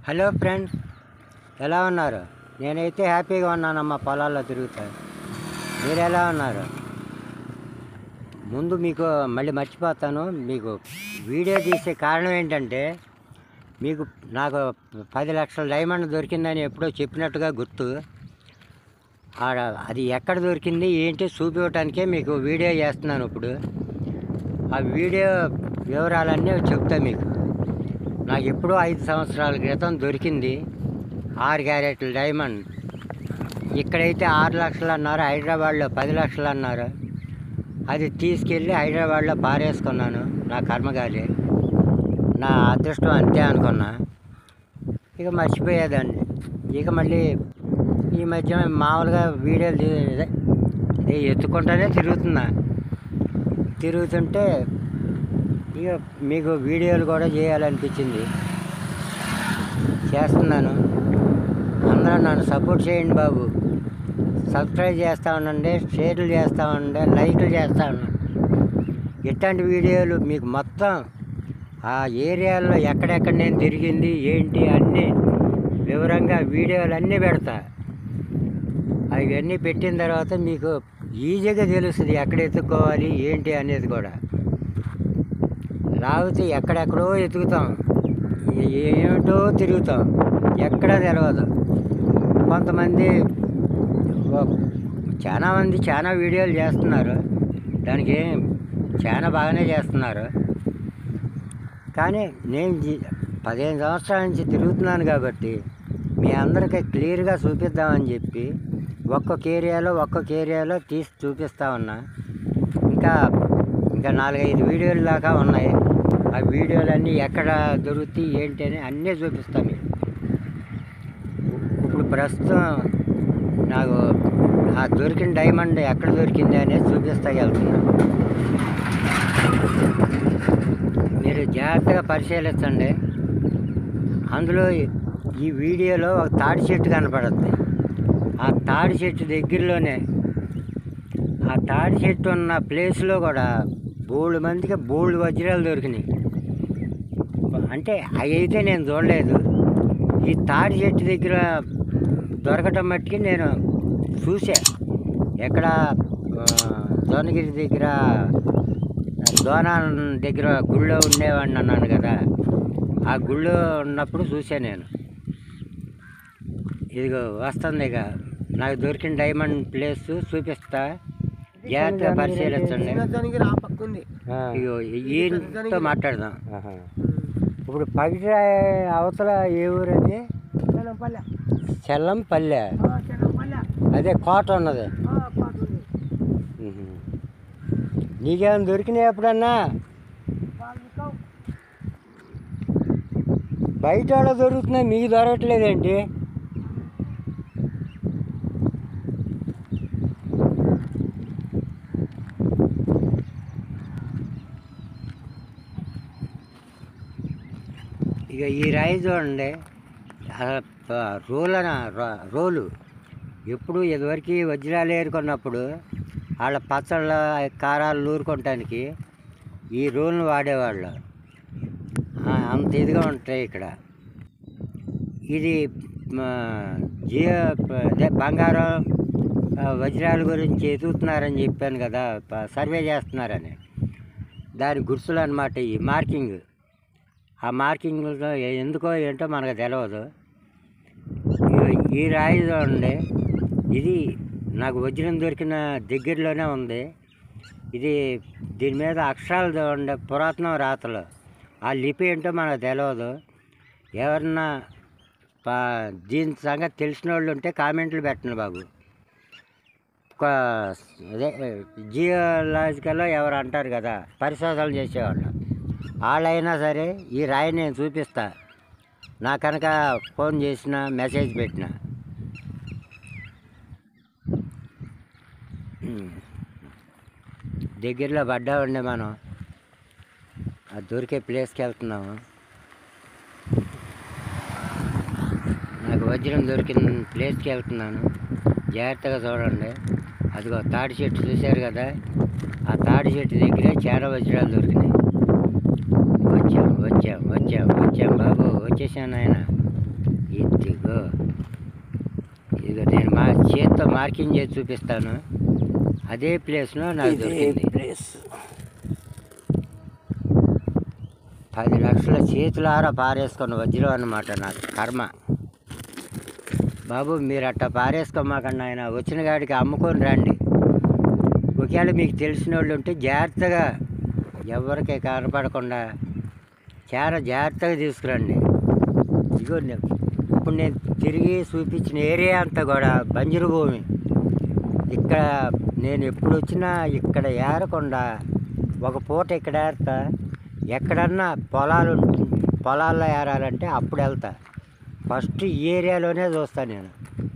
Hello friends ఎలా ఉన్నారు నేనైతే హ్యాపీగా ఉన్నానమ్మా పొలాల్లో తిరుగుతా మీరు ఎలా ఉన్నారు ముందు మీకు మళ్ళీ మర్చిపోతాను మీకు వీడియో తీసే కారణం ఏంటంటే మీకు నాకు పది లక్షల డైమండ్ దొరికిందని ఎప్పుడో చెప్పినట్టుగా గుర్తు ఆడ అది ఎక్కడ దొరికింది ఏంటి చూపించడానికే మీకు వీడియో చేస్తున్నాను ఇప్పుడు ఆ వీడియో వివరాలన్నీ చెప్తా మీకు నాకు ఎప్పుడో ఐదు సంవత్సరాల క్రితం దొరికింది ఆరు క్యారెట్ల డైమండ్ ఇక్కడైతే ఆరు లక్షలు అన్నారు హైదరాబాద్లో పది లక్షలు అన్నారు అది తీసుకెళ్ళి హైదరాబాద్లో పారేసుకున్నాను నా కర్మగాలి నా అదృష్టం అంతే అనుకున్నా ఇక మర్చిపోయేదాన్ని ఇక మళ్ళీ ఈ మధ్య మామూలుగా వీడియోలు తీ- ఇదే ఇదే ఎత్తుకుంటానే తిరుగుతున్నా తిరుగుతుంటే ఇక మీకు వీడియోలు కూడా చేయాలనిపించింది చేస్తున్నాను అందరూ నన్ను సపోర్ట్ చేయండి బాబు సబ్స్క్రైబ్ చేస్తూ ఉండండి షేర్లు చేస్తూ ఉండండి లైక్లు చేస్తూ ఉండండి ఇట్లాంటి వీడియోలు మీకు మొత్తం ఆ ఏరియాలో ఎక్కడెక్కడ నేను తిరిగింది ఏంటి అన్నీ వివరంగా వీడియోలు అన్నీ పెడతా అవన్నీ పెట్టిన తర్వాత మీకు ఈజీగా తెలుస్తుంది ఎక్కడ ఎత్తుక్కోవాలి ఏంటి అనేది కూడా లేకపోతే ఎక్కడెక్కడో ఎతుకుతాం ఏ- ఏమిటో తిరుగుతాం ఎక్కడ తెలియదు కొంతమంది ఓ- చాలా మంది చాలా వీడియోలు చేస్తున్నారు దానికి చాలా బాగానే చేస్తున్నారు కానీ నేను జీ- పదిహేను సంవత్సరాల నుంచి తిరుగుతున్నాను కాబట్టి మీ అందరికీ క్లియర్గా చూపిద్దామని చెప్పి ఒక్కొక్క ఏరియాలో ఒక్కొక్క ఏరియాలో తీసి చూపిస్తా ఉన్నా ఇంకా ఇంకా నాలుగైదు వీడియోలు దాకా ఉన్నాయి ఆ వీడియోలన్నీ ఎక్కడ దొరుకుతాయి ఏంటి అని అన్నీ చూపిస్తా మీకు ఇప్పుడు ప్రస్తుతం నాకు ఆ దొరికిన డైమండ్ ఎక్కడ దొరికింది అనేది చూపిస్తా వెళ్తున్నా మీరు జాగ్రత్తగా పరిశీలించండి అందులో ఈ వీడియోలో ఒక తాడి చెట్టు కనపడుద్ది ఆ తాడి చెట్టు దగ్గరలోనే ఆ తాడి చెట్టు ఉన్న ప్లేస్లో కూడా బోల్డ్ మందికి బోల్డ్ వజ్రాలు దొరికినాయి అంటే అవి అయితే నేను చూడలేదు ఈ తాడి చెట్టు దగ్గర దొరకటం మట్టుకి నేను చూసా ఎక్కడ ఆ, దోనగిరి దగ్గర దోన దగ్గర గుళ్ళో ఉండేవాడిని అన్నాను కదా ఆ గుళ్ళో ఉన్నప్పుడు చూసా నేను ఇదిగో వస్తుంది ఇక నాకు దొరికిన డైమండ్ ప్లేస్ చూపిస్తా జాగ్రత్తగా పరిశీలించండి చిన్నదానికి రా పక్క ఉంది ఇగో ఈయనతో మాట్లాడదాం ఇప్పుడు పగిట అవతల ఏ ఊరు అది చెనంపల్లె చెల్లంపల్లె ఆ, చెనంపల్లె అదే కోట ఉన్నది ఆ, పాత ఉంది ఉహు. నీకేమైనా దొరికినాయి ఎప్పుడన్నా వాళ్ళు కావు. బయట వాళ్ళ దొరుకుతున్నాయి మీకు దొరకట్లేదేంటి ఇక ఈ రాయి చూడండి అసలు ప- రోలన ర- రోలు ఎప్పుడు ఇదివరకు వజ్రాలు ఏరుకున్నప్పుడు వాళ్ళ పచ్చళ్ళ కారాలు నూరుకోవటానికి ఈ రోల్ను వాడేవాళ్ళు ఆ, అంత ఇదిగా ఉంటాయి ఇక్కడ ఇది మా, జియో ప- అదే బంగారం ఆ, వజ్రాల గురించి ఎదుగుతున్నారని చెప్పాను కదా ప- సర్వే చేస్తున్నారని దాని గుర్తులు అనమాట ఈ మార్కింగ్ ఆ మార్కింగ్ ఎందుకో ఏంటో మనకు తెలియదు ఈ- ఈ రాయి చూడండి ఇది నాకు వజ్రం దొరికిన దగ్గరలోనే ఉంది ఇది దీని మీద అక్షరాలు చూడండి పురాతన రాతలు ఆ లిపి ఏంటో మనకు తెలియదు ఎవరన్నా పా దీని సంగతి తెలిసిన వాళ్ళు ఉంటే కామెంట్లు పెట్టండి బాబు ఒక అదే జియోలాజికల్లో ఎవరు అంటారు కదా పరిశోధనలు చేసేవాళ్ళు వాళ్ళైనా సరే ఈ రాయి నేను చూపిస్తా నా కనుక ఫోన్ చేసిన మెసేజ్ పెట్టిన ఉమ్. దగ్గరలో పడ్డామండి మనం ఆ దొరికే ప్లేస్కి వెళ్తున్నాము నాకు వజ్రం దొరికిన ప్లేస్కి వెళ్తున్నాను జాగ్రత్తగా చూడండి అదిగో తాడి చెట్టు చూశారు కదా ఆ తాడి చెట్టు దగ్గరే చాలా వజ్రాలు దొరికినాయి వచ్చాం వచ్చాం వచ్చాం వచ్చాం బాబు వచ్చేసాను ఆయన ఇదిగో ఇదిగో నేను మా చేతితో మార్కింగ్ చేసి చూపిస్తాను అదే ప్లేస్లో నాకు దొరికింది ప్లేస్ పది లక్షల చేతులారా పారేసుకున్న వజ్రం అన్నమాట నాకు కర్మ బాబు మీరు అట్టా పారేసుకోమాకండి ఆయన వచ్చిన గాడికి అమ్ముకొని రండి ఒకవేళ మీకు తెలిసిన వాళ్ళు ఉంటే జాగ్రత్తగా ఎవరికి కనపడకుండా చాలా జాగ్రత్తగా తీసుకురండి ఇదిగో నే- ఇప్పుడు నేను తిరిగి చూపించిన ఏరియా అంతా కూడా బంజరు భూమి ఇక్కడ నేను ఎప్పుడు వచ్చినా ఇక్కడ ఏరకుండా ఒక పూట ఇక్కడ ఏరుతా ఎక్కడన్నా పొలాలు పొలాల్లో ఏరాలంటే అప్పుడు వెళ్తా ఫస్ట్ ఈ ఏరియాలోనే చూస్తాను నేను